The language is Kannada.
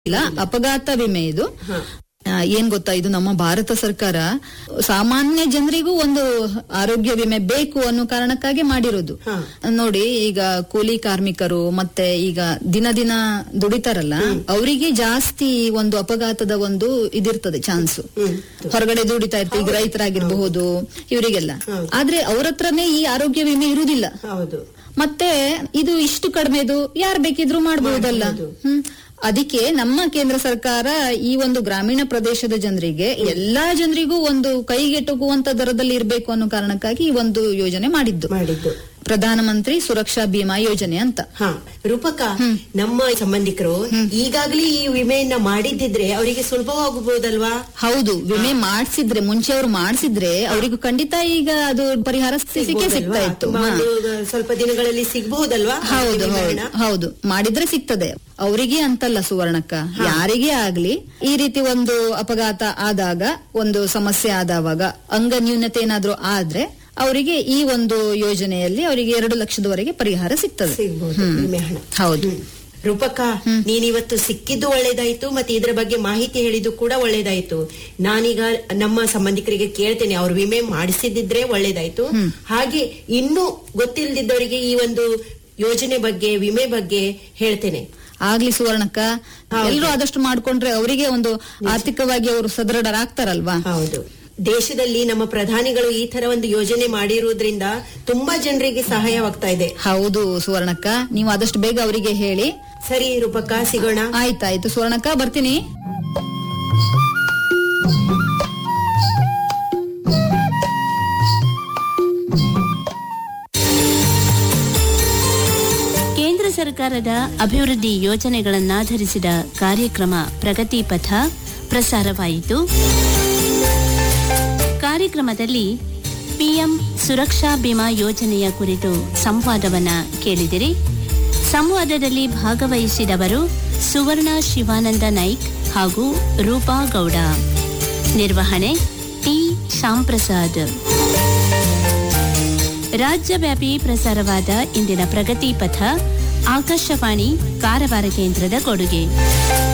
ಇಲ್ಲ ಅಪಘಾತ ವಿಮೆ ಇದು ಆ, ಏನ್ ಗೊತ್ತಾ ಇದು ನಮ್ಮ ಭಾರತ ಸರ್ಕಾರ ಸಾಮಾನ್ಯ ಜನರಿಗೂ ಒಂದು ಆರೋಗ್ಯ ವಿಮೆ ಬೇಕು ಅನ್ನೋ ಕಾರಣಕ್ಕಾಗಿ ಮಾಡಿರೋದು ಹಾ. ನೋಡಿ ಈಗ ಕೂಲಿ ಕಾರ್ಮಿಕರು ಮತ್ತೆ ಈಗ ದಿನ ದಿನ ದುಡಿತಾರಲ್ಲ ಅವರಿಗೆ ಜಾಸ್ತಿ ಒಂದು ಅಪಘಾತದ ಒಂದು ಇದಿರ್ತದೆ ಚಾನ್ಸ್ ಹೊರಗಡೆ ದುಡಿತಾ ಇರ್ತಾರೆ ಈಗ ರೈತರಾಗಿರ್ಬಹುದು ಇವರಿಗೆಲ್ಲ ಆದ್ರೆ ಅವ್ರ ಹತ್ರನೇ ಈ ಆರೋಗ್ಯ ವಿಮೆ ಇರುವುದಿಲ್ಲ ಹೌದು ಮತ್ತೆ ಇದು ಇಷ್ಟು ಕಡಿಮೆದು ಯಾರು ಬೇಕಿದ್ರು ಮಾಡಬಹುದಲ್ಲ ಹ್ಮ್ ಅದಕ್ಕೆ ನಮ್ಮ ಕೇಂದ್ರ ಸರ್ಕಾರ ಈ ಒಂದು ಗ್ರಾಮೀಣ ಪ್ರದೇಶದ ಜನರಿಗೆ ಎಲ್ಲಾ ಜನರಿಗೂ ಒಂದು ಕೈಗೆಟುಕುವಂತ ದರದಲ್ಲಿ ಇರಬೇಕು ಅನ್ನೋ ಕಾರಣಕ್ಕಾಗಿ ಈ ಒಂದು ಯೋಜನೆ ಮಾಡಿದ್ದು ಮಾಡಿದ್ದು ಪ್ರಧಾನಮಂತ್ರಿ ಸುರಕ್ಷಾ ಬಿಮಾ ಯೋಜನೆ ಅಂತ ಹಾ ರೂಪಕ ನಮ್ಮ ಸಂಬಂಧಿಕರು ಈಗಾಗಲೇ ಈ ವಿಮೆಯನ್ನ ಮಾಡಿದ್ದಿದ್ರೆ ಅವರಿಗೆ ಸುಲಭವಾಗಬಹುದಲ್ವಾ ಹೌದು ವಿಮೆ ಮಾಡಿಸಿದ್ರೆ ಮುಂಚೆ ಅವ್ರು ಮಾಡಿಸಿದ್ರೆ ಅವರಿಗೂ ಖಂಡಿತ ಈಗ ಅದು ಪರಿಹಾರ ಸಿಕ್ಕೇ ಸಿಗ್ತಾ ಇತ್ತು ತುಂಬಾ ಹಾ. ಒಂದು ಸ್ವಲ್ಪ ದಿನಗಳಲ್ಲಿ ಸಿಗಬಹುದಲ್ವಾ ಹೌದು ಹೌದು ಹೌದು ಮಾಡಿದ್ರೆ ಸಿಗ್ತದೆ ಅವರಿಗೆ ಅಂತಲ್ಲ ಸುವರ್ಣಕ್ಕ ಯಾರಿಗೇ ಆಗ್ಲಿ ಈ ರೀತಿ ಒಂದು ಅಪಘಾತ ಆದಾಗ ಒಂದು ಸಮಸ್ಯೆ ಆದವಾಗ ಅಂಗ ನ್ಯೂನತೆ ಏನಾದ್ರೂ ಆದ್ರೆ ಅವರಿಗೆ ಈ ಒಂದು ಯೋಜನೆಯಲ್ಲಿ ಅವರಿಗೆ ಎರಡು ಲಕ್ಷದವರೆಗೆ ಪರಿಹಾರ ಸಿಗ್ತದೆ ಸಿಗಬಹುದು ವಿಮೆ ಹಣ ಹೌದು ರೂಪಕ ನೀನಿವತ್ತು ಸಿಕ್ಕಿದ್ದು ಒಳ್ಳೇದಾಯ್ತು ಮತ್ತೆ ಇದ್ರ ಬಗ್ಗೆ ಮಾಹಿತಿ ಹೇಳಿದ್ದು ಕೂಡ ಒಳ್ಳೇದಾಯ್ತು ನಾನೀಗ ನಮ್ಮ ಸಂಬಂಧಿಕರಿಗೆ ಕೇಳ್ತೇನೆ ಅವ್ರು ವಿಮೆ ಮಾಡಿಸಿದ್ರೆ ಒಳ್ಳೇದಾಯ್ತು ಹಾಗೆ ಇನ್ನೂ ಗೊತ್ತಿಲ್ಲದಿದ್ದವರಿಗೆ ಈ ಒಂದು ಯೋಜನೆ ಬಗ್ಗೆ ವಿಮೆ ಬಗ್ಗೆ ಹೇಳ್ತೇನೆ ಆಗ್ಲಿ ಸುವರ್ಣಕ್ಕ ಎಲ್ಲರೂ ಆದಷ್ಟು ಮಾಡ್ಕೊಂಡ್ರೆ ಅವರಿಗೆ ಒಂದು ಆರ್ಥಿಕವಾಗಿ ಅವರು ಸದೃಢರಾಗ್ತಾರಲ್ವಾ ಹೌದು ದೇಶದಲ್ಲಿ ನಮ್ಮ ಪ್ರಧಾನಿಗಳು ಈ ತರ ಒಂದು ಯೋಜನೆ ಮಾಡಿರುವುದರಿಂದ ತುಂಬಾ ಜನರಿಗೆ ಸಹಾಯವಾಗ್ತಾ ಇದೆ ಹೌದು ಸುವರ್ಣಕ್ಕ ನೀವು ಆದಷ್ಟು ಬೇಗ ಅವರಿಗೆ ಹೇಳಿ ಸರಿ ರೂಪಕ ಸಿಗೋಣ ಆಯ್ತಾಯ್ತು ಸುವರ್ಣಕ್ಕ ಬರ್ತೀನಿ ಕೇಂದ್ರ ಸರ್ಕಾರದ ಅಭಿವೃದ್ಧಿ ಯೋಜನೆಗಳನ್ನಾಧರಿಸಿದ ಕಾರ್ಯಕ್ರಮ ಪ್ರಗತಿ ಪಥ ಪ್ರಸಾರವಾಯಿತು ಕಾರ್ಯಕ್ರಮದಲ್ಲಿ ಪಿಎಂ ಸುರಕ್ಷಾ ಬಿಮಾ ಯೋಜನೆಯ ಕುರಿತು ಸಂವಾದವನ್ನ ಕೇಳಿದಿರಿ ಸಂವಾದದಲ್ಲಿ ಭಾಗವಹಿಸಿದವರು ಸುವರ್ಣ ಶಿವಾನಂದ ನಾಯ್ಕ್ ಹಾಗೂ ರೂಪಾ ಗೌಡ ನಿರ್ವಹಣೆ ಟಿ ಶ್ಯಾಂಪ್ರಸಾದ್ ರಾಜ್ಯವ್ಯಾಪಿ ಪ್ರಸಾರವಾದ ಇಂದಿನ ಪ್ರಗತಿ ಪಥ ಆಕಾಶವಾಣಿ ಕಾರವಾರ ಕೇಂದ್ರದ ಕೊಡುಗೆ